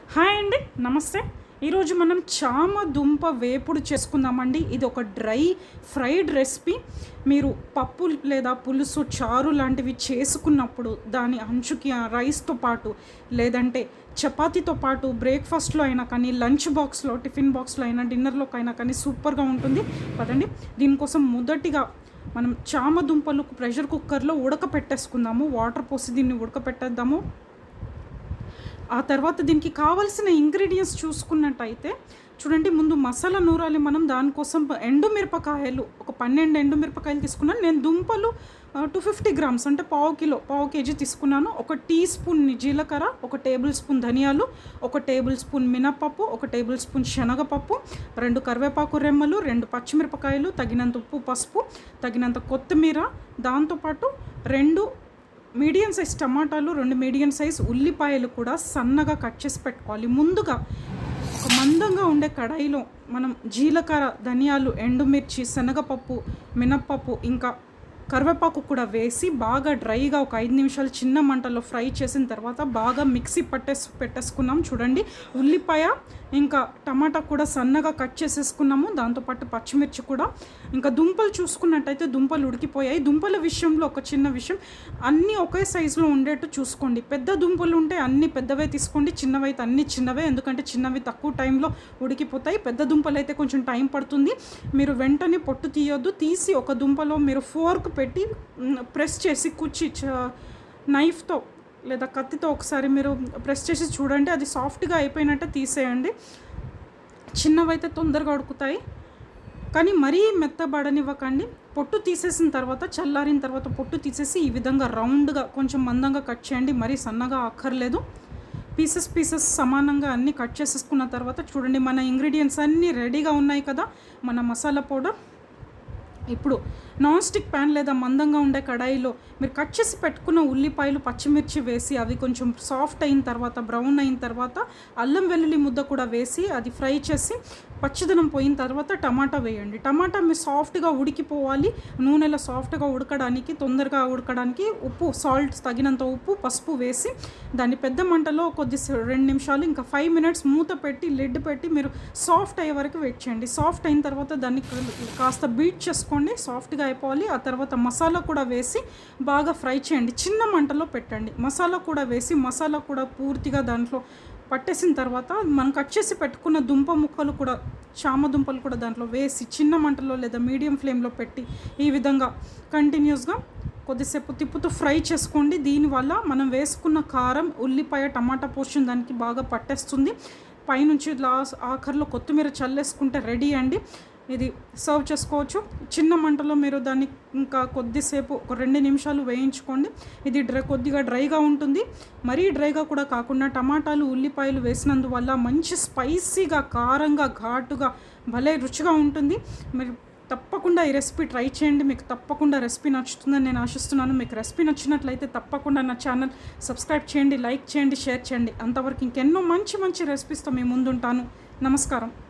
hi అండి నమస్తే ఈరోజు మనం చామ దుంప వేపుడు చేసుకుందామండి ఇది ఒక డ్రై ఫ్రైడ్ రెసిపీ మీరు పప్పు లేదా పులుసు చారు లాంటివి చేసుకున్నప్పుడు దాని అంచుకి ఆ రైస్తో పాటు లేదంటే చపాతీతో పాటు బ్రేక్ఫాస్ట్లో అయినా కానీ లంచ్ బాక్స్లో టిఫిన్ బాక్స్లో అయినా డిన్నర్లోకి అయినా కానీ సూపర్గా ఉంటుంది పదండి దీనికోసం మొదటిగా మనం చామ దుంపలు ప్రెషర్ కుక్కర్లో ఉడకపెట్టేసుకుందాము వాటర్ పోసి దీన్ని ఉడకపెట్టేద్దాము ఆ తర్వాత దీనికి కావాల్సిన ఇంగ్రీడియంట్స్ చూసుకున్నట్టయితే చూడండి ముందు మసాలా నూరాలి మనం దానికోసం ఎండుమిరపకాయలు ఒక పన్నెండు ఎండుమిరపకాయలు తీసుకున్నాను నేను దుంపలు టూ ఫిఫ్టీ గ్రామ్స్ అంటే పావు కిలో పావు కేజీ తీసుకున్నాను ఒక టీ స్పూన్ జీలకర్ర ఒక టేబుల్ స్పూన్ ధనియాలు ఒక టేబుల్ స్పూన్ మినపప్పు ఒక టేబుల్ స్పూన్ శనగపప్పు రెండు కరివేపాకు రెమ్మలు రెండు పచ్చిమిరపకాయలు తగినంత ఉప్పు పసుపు తగినంత కొత్తిమీర దాంతోపాటు రెండు మీడియం సైజ్ టమాటాలు రెండు మీడియం సైజ్ ఉల్లిపాయలు కూడా సన్నగా కట్ చేసి పెట్టుకోవాలి ముందుగా ఒక మందంగా ఉండే కడాయిలో మనం జీలకర్ర ధనియాలు ఎండుమిర్చి శనగపప్పు మినప్పప్పు ఇంకా కరివేపాకు కూడా వేసి బాగా డ్రైగా ఒక ఐదు నిమిషాలు చిన్న మంటలో ఫ్రై చేసిన తర్వాత బాగా మిక్సీ పట్టేసి పెట్టేసుకున్నాం చూడండి ఉల్లిపాయ ఇంకా టమాటా కూడా సన్నగా కట్ చేసేసుకున్నాము దాంతోపాటు పచ్చిమిర్చి కూడా ఇంకా దుంపలు చూసుకున్నట్టయితే దుంపలు ఉడికిపోయాయి దుంపల విషయంలో ఒక చిన్న విషయం అన్నీ ఒకే సైజులో ఉండేట్టు చూసుకోండి పెద్ద దుంపలు ఉంటే అన్ని పెద్దవే తీసుకోండి చిన్నవి అయితే అన్ని చిన్నవే ఎందుకంటే చిన్నవి తక్కువ టైంలో ఉడికిపోతాయి పెద్ద దుంపలు అయితే కొంచెం టైం పడుతుంది మీరు వెంటనే పొట్టు తీయొద్దు తీసి ఒక దుంపలో మీరు ఫోర్క్ పెట్టి ప్రెస్ చేసి కుచ్చి నైఫ్తో లేదా కత్తితో ఒకసారి మీరు ప్రెస్ చేసి చూడండి అది సాఫ్ట్గా అయిపోయినట్టే తీసేయండి చిన్నవైతే తొందరగా ఉడుకుతాయి కానీ మరీ మెత్తబడనివ్వకండి పొట్టు తీసేసిన తర్వాత చల్లారిన తర్వాత పొట్టు తీసేసి ఈ విధంగా రౌండ్గా కొంచెం మందంగా కట్ చేయండి మరీ సన్నగా అక్కర్లేదు పీసెస్ పీసెస్ సమానంగా అన్నీ కట్ చేసేసుకున్న తర్వాత చూడండి మన ఇంగ్రీడియంట్స్ అన్నీ రెడీగా ఉన్నాయి కదా మన మసాలా పౌడర్ ఇప్పుడు నాన్ స్టిక్ ప్యాన్ లేదా మందంగా ఉండే కడాయిలో మీరు కట్ చేసి పెట్టుకున్న ఉల్లిపాయలు పచ్చిమిర్చి వేసి అవి కొంచెం సాఫ్ట్ అయిన తర్వాత బ్రౌన్ అయిన తర్వాత అల్లం వెల్లుల్లి ముద్ద కూడా వేసి అది ఫ్రై చేసి పచ్చిదనం పోయిన తర్వాత టమాటా వేయండి టమాటా మీరు సాఫ్ట్గా ఉడికిపోవాలి నూనెలో సాఫ్ట్గా ఉడకడానికి తొందరగా ఉడకడానికి ఉప్పు సాల్ట్ తగినంత ఉప్పు పసుపు వేసి దాన్ని పెద్ద మంటలో కొద్ది రెండు నిమిషాలు ఇంకా ఫైవ్ మినిట్స్ మూత పెట్టి లిడ్ పెట్టి మీరు సాఫ్ట్ అయ్యే వరకు వెయిట్ చేయండి సాఫ్ట్ అయిన తర్వాత దాన్ని కాస్త బీట్ చేసుకోండి సాఫ్ట్గా అయిపోవాలి ఆ తర్వాత మసాలా కూడా వేసి బాగా ఫ్రై చేయండి చిన్న మంటలో పెట్టండి మసాలా కూడా వేసి మసాలా కూడా పూర్తిగా దాంట్లో పట్టేసిన తర్వాత మనం కట్ చేసి పెట్టుకున్న దుంప ముక్కలు కూడా చామ దుంపలు కూడా దాంట్లో వేసి చిన్న మంటలో లేదా మీడియం ఫ్లేమ్లో పెట్టి ఈ విధంగా కంటిన్యూస్గా కొద్దిసేపు తిప్పుతూ ఫ్రై చేసుకోండి దీనివల్ల మనం వేసుకున్న కారం ఉల్లిపాయ టమాటా పోర్షన్ దానికి బాగా పట్టేస్తుంది పైనుంచి లాస్ట్ ఆఖరిలో కొత్తిమీర చల్లేసుకుంటే రెడీ అండి ఇది సర్వ్ చేసుకోవచ్చు చిన్న మంటలో మీరు దాన్ని ఇంకా కొద్దిసేపు ఒక రెండు నిమిషాలు వేయించుకోండి ఇది డ్రై కొద్దిగా డ్రైగా ఉంటుంది మరీ డ్రైగా కూడా కాకుండా టమాటాలు ఉల్లిపాయలు వేసినందువల్ల మంచి స్పైసీగా కారంగా ఘాటుగా భలే రుచిగా ఉంటుంది మీరు తప్పకుండా ఈ రెసిపీ ట్రై చేయండి మీకు తప్పకుండా రెసిపీ నచ్చుతుందని నేను ఆశిస్తున్నాను మీకు రెసిపీ నచ్చినట్లయితే తప్పకుండా నా ఛానల్ సబ్స్క్రైబ్ చేయండి లైక్ చేయండి షేర్ చేయండి అంతవరకు ఇంకెన్నో మంచి మంచి రెసిపీస్తో మీ ముందుంటాను నమస్కారం